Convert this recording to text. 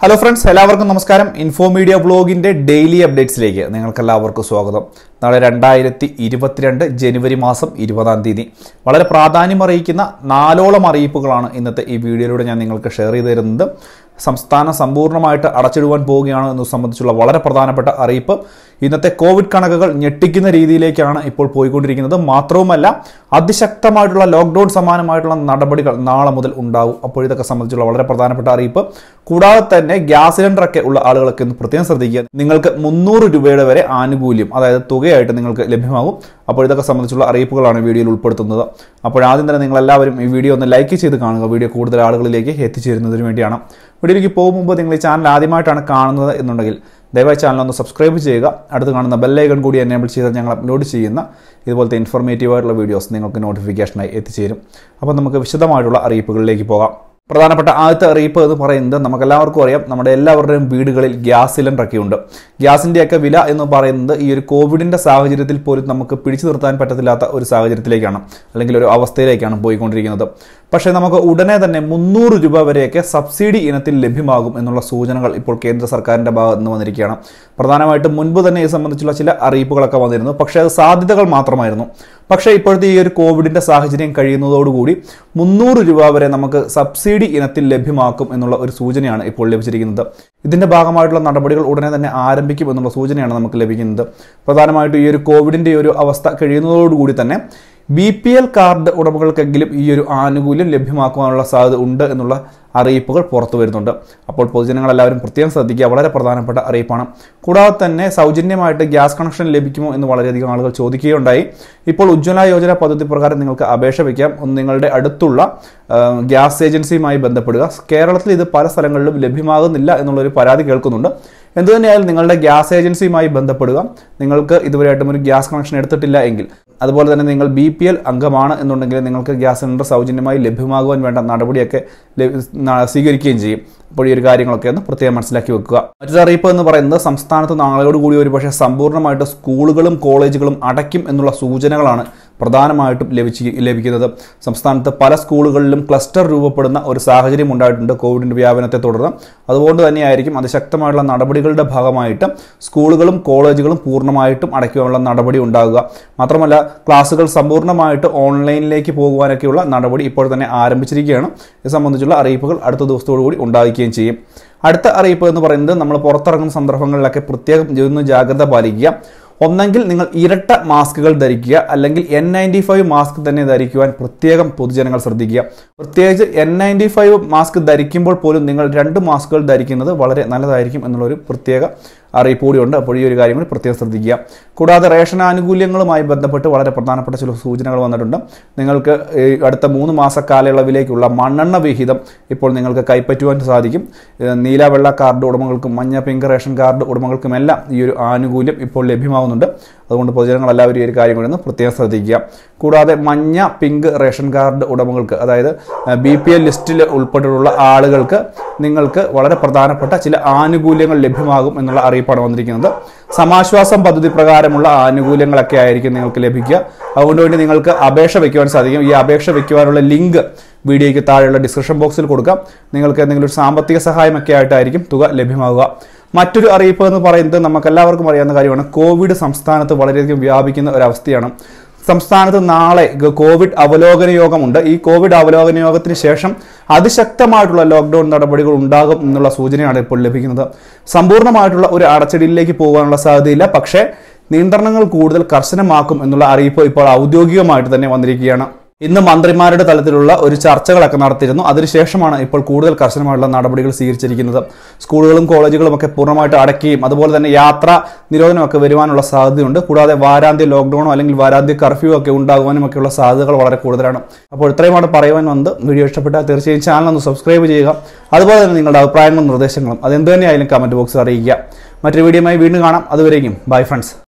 hello friends എല്ലാവർക്കും നമസ്കാരം info media ബ്ലോഗിന്റെ ഡെയിലി അപ്ഡേറ്റ്സിലേക്ക് നിങ്ങൾക്കെല്ലാവർക്കും സ്വാഗതം നാളെ രണ്ടായിരത്തി ഇരുപത്തിരണ്ട് ജനുവരി മാസം ഇരുപതാം തീയതി വളരെ പ്രാധാന്യം അറിയിക്കുന്ന നാലോളം അറിയിപ്പുകളാണ് ഇന്നത്തെ ഈ വീഡിയോയിലൂടെ ഞാൻ നിങ്ങൾക്ക് ഷെയർ ചെയ്തു തരുന്നത് സംസ്ഥാനം സമ്പൂർണ്ണമായിട്ട് അടച്ചിടുവാൻ പോവുകയാണ് എന്നത് സംബന്ധിച്ചുള്ള വളരെ പ്രധാനപ്പെട്ട അറിയിപ്പ് ഇന്നത്തെ കോവിഡ് കണക്കുകൾ ഞെട്ടിക്കുന്ന രീതിയിലേക്കാണ് ഇപ്പോൾ പോയിക്കൊണ്ടിരിക്കുന്നത് മാത്രവുമല്ല അതിശക്തമായിട്ടുള്ള ലോക്ക്ഡൌൺ സമാനമായിട്ടുള്ള നടപടികൾ നാളെ മുതൽ ഉണ്ടാവും അപ്പോൾ ഇതൊക്കെ സംബന്ധിച്ചുള്ള വളരെ പ്രധാനപ്പെട്ട അറിയിപ്പ് കൂടാതെ തന്നെ ഗ്യാസ് സിലിണ്ടർ ഒക്കെ ഉള്ള ആളുകളൊക്കെ ഒന്ന് പ്രത്യേകം ശ്രദ്ധിക്കുക നിങ്ങൾക്ക് മുന്നൂറ് രൂപയുടെ വരെ ആനുകൂല്യം അതായത് തുകയായിട്ട് നിങ്ങൾക്ക് ലഭ്യമാകും അപ്പോൾ ഇതൊക്കെ സംബന്ധിച്ചുള്ള അറിയിപ്പുകളാണ് വീഡിയോയിൽ ഉൾപ്പെടുത്തുന്നത് അപ്പോൾ ആദ്യം തന്നെ നിങ്ങൾ എല്ലാവരും ഈ വീഡിയോ ഒന്ന് ലൈക്ക് ചെയ്ത് കാണുക വീഡിയോ കൂടുതൽ ആളുകളിലേക്ക് എത്തിച്ചേരുന്നതിന് വേണ്ടിയാണ് വീഡിയോയിലേക്ക് പോകും മുമ്പ് നിങ്ങൾ ഈ ചാനൽ ആദ്യമായിട്ടാണ് കാണുന്നത് എന്നുണ്ടെങ്കിൽ ദയവായി ചാനൽ ഒന്ന് സബ്സ്ക്രൈബ് ചെയ്യുക അടുത്ത് കാണുന്ന ബെല്ലൈക്കൺ കൂടി എനേബിൾ ചെയ്താൽ ഞങ്ങൾ അപ്ലോഡ് ചെയ്യുന്ന ഇതുപോലത്തെ ഇൻഫോർമേറ്റീവ് ആയിട്ടുള്ള വീഡിയോസ് നിങ്ങൾക്ക് നോട്ടിഫിക്കേഷനായി എത്തിച്ചേരും അപ്പോൾ നമുക്ക് വിശദമായിട്ടുള്ള അറിയിപ്പുകളിലേക്ക് പോകാം പ്രധാനപ്പെട്ട ആദ്യത്തെ അറിയിപ്പ് എന്ന് പറയുന്നത് നമുക്കെല്ലാവർക്കും അറിയാം നമ്മുടെ എല്ലാവരുടെയും വീടുകളിൽ ഗ്യാസ് സിലിണ്ടർ ഒക്കെ ഉണ്ട് ഗ്യാസിൻ്റെയൊക്കെ വില എന്ന് പറയുന്നത് ഈ ഒരു കോവിഡിൻ്റെ സാഹചര്യത്തിൽ പോലും നമുക്ക് പിടിച്ചു നിർത്താൻ പറ്റത്തില്ലാത്ത ഒരു സാഹചര്യത്തിലേക്കാണ് അല്ലെങ്കിൽ ഒരു അവസ്ഥയിലേക്കാണ് പോയിക്കൊണ്ടിരിക്കുന്നത് പക്ഷേ നമുക്ക് ഉടനെ തന്നെ മുന്നൂറ് രൂപ വരെയൊക്കെ സബ്സിഡി ഇനത്തിൽ ലഭ്യമാകും എന്നുള്ള സൂചനകൾ ഇപ്പോൾ കേന്ദ്ര സർക്കാരിൻ്റെ ഭാഗത്ത് നിന്ന് വന്നിരിക്കുകയാണ് പ്രധാനമായിട്ടും മുൻപ് തന്നെ ഇത് സംബന്ധിച്ചുള്ള ചില അറിയിപ്പുകളൊക്കെ വന്നിരുന്നു പക്ഷേ അത് സാധ്യതകൾ മാത്രമായിരുന്നു പക്ഷേ ഇപ്പോഴത്തെ ഈ ഒരു കോവിഡിൻ്റെ സാഹചര്യം കഴിയുന്നതോടുകൂടി മുന്നൂറ് രൂപ വരെ നമുക്ക് സബ്സിഡി ഇനത്തിൽ ലഭ്യമാക്കും എന്നുള്ള ഒരു സൂചനയാണ് ഇപ്പോൾ ലഭിച്ചിരിക്കുന്നത് ഇതിന്റെ ഭാഗമായിട്ടുള്ള നടപടികൾ ഉടനെ തന്നെ ആരംഭിക്കും എന്നുള്ള സൂചനയാണ് നമുക്ക് ലഭിക്കുന്നത് പ്രധാനമായിട്ടും ഈ ഒരു കോവിഡിന്റെ ഒരു അവസ്ഥ കഴിയുന്നതോടുകൂടി തന്നെ ബി പി എൽ കാർഡ് ഉടമകൾക്കെങ്കിലും ഈ ഒരു ആനുകൂല്യം ലഭ്യമാക്കുവാനുള്ള സാധ്യത ഉണ്ട് എന്നുള്ള അറിയിപ്പുകൾ പുറത്തു വരുന്നുണ്ട് അപ്പോൾ പൊതുജനങ്ങളെല്ലാവരും പ്രത്യേകം ശ്രദ്ധിക്കുക വളരെ പ്രധാനപ്പെട്ട അറിയിപ്പാണ് കൂടാതെ തന്നെ സൗജന്യമായിട്ട് ഗ്യാസ് കണക്ഷൻ ലഭിക്കുമോ എന്ന് വളരെയധികം ആളുകൾ ചോദിക്കുകയുണ്ടായി ഇപ്പോൾ ഉജ്ജ്വല യോജന പദ്ധതി പ്രകാരം നിങ്ങൾക്ക് അപേക്ഷ വയ്ക്കാം ഒന്ന് നിങ്ങളുടെ അടുത്തുള്ള ആ, ഗ്യാസ് ഏജൻസിയുമായി ബന്ധപ്പെടുക കേരളത്തിൽ ഇത് പല സ്ഥലങ്ങളിലും ലഭ്യമാകുന്നില്ല എന്നുള്ളൊരു പരാതി കേൾക്കുന്നുണ്ട് എന്തുതന്നെയായാലും നിങ്ങളുടെ ഗ്യാസ് ഏജൻസിയുമായി ബന്ധപ്പെടുക നിങ്ങൾക്ക് ഇതുവരെയായിട്ടും ഒരു ഗ്യാസ് കണക്ഷൻ എടുത്തിട്ടില്ല എങ്കിൽ അതുപോലെ തന്നെ നിങ്ങൾ ബി പി എൽ അംഗമാണ് എന്നുണ്ടെങ്കിൽ നിങ്ങൾക്ക് ഗ്യാസ് സിലിണ്ടർ സൗജന്യമായി ലഭ്യമാകുവാൻ വേണ്ട നടപടിയൊക്കെ ലഭ്യ- ന- സ്വീകരിക്കുകയും ചെയ്യും അപ്പോൾ ഈ ഒരു കാര്യങ്ങളൊക്കെ ഒന്ന് പ്രത്യേകം മനസ്സിലാക്കി വെക്കുക മറ്റൊരു അറിയിപ്പ് എന്ന് പറയുന്നത് സംസ്ഥാനത്ത് നാളെയോടുകൂടി ഒരു പക്ഷേ സമ്പൂർണ്ണമായിട്ട് സ്കൂളുകളും കോളേജുകളും അടയ്ക്കും എന്നുള്ള സൂചനകളാണ് പ്രധാനമായിട്ടും ലഭിച്ച് ലഭിക്കുന്നത് സംസ്ഥാനത്ത് പല സ്കൂളുകളിലും ക്ലസ്റ്റർ രൂപപ്പെടുന്ന ഒരു സാഹചര്യം ഉണ്ടായിട്ടുണ്ട് കോവിഡിന്റെ വ്യാപനത്തെ തുടർന്ന് അതുകൊണ്ട് തന്നെയായിരിക്കും അതിശക്തമായിട്ടുള്ള നടപടികളുടെ ഭാഗമായിട്ട് സ്കൂളുകളും കോളേജുകളും പൂർണ്ണമായിട്ടും അടയ്ക്കുവാനുള്ള നടപടി ഉണ്ടാകുക മാത്രമല്ല ക്ലാസ്സുകൾ സമ്പൂർണ്ണമായിട്ട് ഓൺലൈനിലേക്ക് പോകുവാനൊക്കെയുള്ള നടപടി ഇപ്പോൾ തന്നെ ആരംഭിച്ചിരിക്കുകയാണ് ഇത് സംബന്ധിച്ചുള്ള അറിയിപ്പുകൾ അടുത്ത ദിവസത്തോടു കൂടി ഉണ്ടാവുകയും ചെയ്യും അടുത്ത അറിയിപ്പ് എന്ന് പറയുന്നത് നമ്മൾ പുറത്തിറങ്ങുന്ന സന്ദർഭങ്ങളിലൊക്കെ പ്രത്യേകം ഇതൊന്ന് ജാഗ്രത പാലിക്കുക ഒന്നെങ്കിൽ നിങ്ങൾ ഇരട്ട മാസ്കുകൾ ധരിക്കുക അല്ലെങ്കിൽ എൻ നയൻറ്റി ഫൈവ് മാസ്ക് തന്നെ ധരിക്കുവാൻ പ്രത്യേകം പൊതുജനങ്ങൾ ശ്രദ്ധിക്കുക പ്രത്യേകിച്ച് എൻ നയൻറ്റി ഫൈവ് മാസ്ക് ധരിക്കുമ്പോൾ പോലും നിങ്ങൾ രണ്ട് മാസ്കുകൾ ധരിക്കുന്നത് വളരെ നല്ലതായിരിക്കും എന്നുള്ളൊരു പ്രത്യേക അറിയിപ്പ് കൂടിയുണ്ട് അപ്പോൾ ഈ ഒരു കാര്യം കൂടി പ്രത്യേകം ശ്രദ്ധിക്കുക കൂടാതെ റേഷൻ ആനുകൂല്യങ്ങളുമായി ബന്ധപ്പെട്ട് വളരെ പ്രധാനപ്പെട്ട ചില സൂചനകൾ വന്നിട്ടുണ്ട് നിങ്ങൾക്ക് ഈ അടുത്ത മൂന്ന് മാസ കാലയളവിലേക്കുള്ള മണ്ണെണ്ണ വിഹിതം ഇപ്പോൾ നിങ്ങൾക്ക് കൈപ്പറ്റുവാൻ സാധിക്കും ഏഹ് നീല വെള്ള കാർഡ് ഉടമകൾക്കും മഞ്ഞ പിങ്ക് റേഷൻ കാർഡ് ഉടമകൾക്കുമെല്ലാം ഈ ഒരു ആനുകൂല്യം ഇപ്പോൾ ലഭ്യമാവുന്നുണ്ട് അതുകൊണ്ട് പൊതുജനങ്ങൾ എല്ലാവരും ഈ ഒരു കാര്യം കൂടി ഒന്ന് പ്രത്യേകം ശ്രദ്ധിക്കുക കൂടാതെ മഞ്ഞ പിങ്ക് റേഷൻ കാർഡ് ഉടമകൾക്ക് അതായത് ബി പി എൽ ലിസ്റ്റിൽ ഉൾപ്പെട്ടിട്ടുള്ള ആളുകൾക്ക് നിങ്ങൾക്ക് വളരെ പ്രധാനപ്പെട്ട ചില ആനുകൂല്യങ്ങൾ ലഭ്യമാകും എന്നുള്ള അറിയിപ്പാണ് വന്നിരിക്കുന്നത് സമാശ്വാസം പദ്ധതി പ്രകാരമുള്ള ആനുകൂല്യങ്ങളൊക്കെ ആയിരിക്കും നിങ്ങൾക്ക് ലഭിക്കുക അതുകൊണ്ട് വേണ്ടി നിങ്ങൾക്ക് അപേക്ഷ വയ്ക്കുവാൻ സാധിക്കും ഈ അപേക്ഷ വയ്ക്കുവാനുള്ള ലിങ്ക് വീഡിയോയ്ക്ക് താഴെയുള്ള ഡിസ്ക്രിപ്ഷൻ ബോക്സിൽ കൊടുക്കാം നിങ്ങൾക്ക് എന്തെങ്കിലും ഒരു സാമ്പത്തിക സഹായമൊക്കെ ആയിട്ടായിരിക്കും തുക ലഭ്യമാകുക മറ്റൊരു അറിയിപ്പ് എന്ന് പറയുന്നത് നമുക്ക് എല്ലാവർക്കും അറിയാവുന്ന കാര്യമാണ് കോവിഡ് സംസ്ഥാനത്ത് വളരെയധികം വ്യാപിക്കുന്ന ഒരു അവസ്ഥയാണ് സംസ്ഥാനത്ത് നാളെ ഗ- കോവിഡ് അവലോകന യോഗമുണ്ട് ഈ കോവിഡ് അവലോകന യോഗത്തിന് ശേഷം അതിശക്തമായിട്ടുള്ള ലോക്ക്ഡൌൺ നടപടികൾ ഉണ്ടാകും എന്നുള്ള സൂചനയാണ് ഇപ്പോൾ ലഭിക്കുന്നത് സമ്പൂർണ്ണമായിട്ടുള്ള ഒരു അടച്ചിടലിലേക്ക് പോകാനുള്ള സാധ്യതയില്ല പക്ഷേ നിയന്ത്രണങ്ങൾ കൂടുതൽ കർശനമാക്കും എന്നുള്ള അറിയിപ്പ് ഇപ്പോൾ ഔദ്യോഗികമായിട്ട് തന്നെ വന്നിരിക്കുകയാണ് ഇന്ന് മന്ത്രിമാരുടെ തലത്തിലുള്ള ഒരു ചർച്ചകളൊക്കെ നടത്തിയിരുന്നു അതിനുശേഷമാണ് ഇപ്പോൾ കൂടുതൽ കർശനമായിട്ടുള്ള നടപടികൾ സ്വീകരിച്ചിരിക്കുന്നത് സ്കൂളുകളും കോളേജുകളും ഒക്കെ പൂർണ്ണമായിട്ട് അടയ്ക്കുകയും അതുപോലെ തന്നെ യാത്രാ നിരോധനമൊക്കെ വരുവാനുള്ള സാധ്യതയുണ്ട് കൂടാതെ വാരാന്ത്യ ലോക്ക്ഡൌണോ അല്ലെങ്കിൽ വാരാന്ത്യ കർഫ്യൂ ഒക്കെ ഉണ്ടാകുവാനും ഒക്കെയുള്ള സാധ്യതകൾ വളരെ കൂടുതലാണ് അപ്പോൾ ഇത്രയുമാണ് പറയുവാൻ വന്നത് വീഡിയോ ഇഷ്ടപ്പെട്ടാൽ തീർച്ചയായും ചാനൽ ഒന്ന് സബ്സ്ക്രൈബ് ചെയ്യുക അതുപോലെ തന്നെ നിങ്ങളുടെ അഭിപ്രായങ്ങളും നിർദ്ദേശങ്ങളും അതെന്ത് തന്നെയായാലും കമന്റ് ബോക്സിൽ അറിയിക്കുക മറ്റൊരു വീഡിയോയുമായി വീണ്ടും കാണാം അതുവരേക്കും ബൈ ഫ്രണ്ട്സ്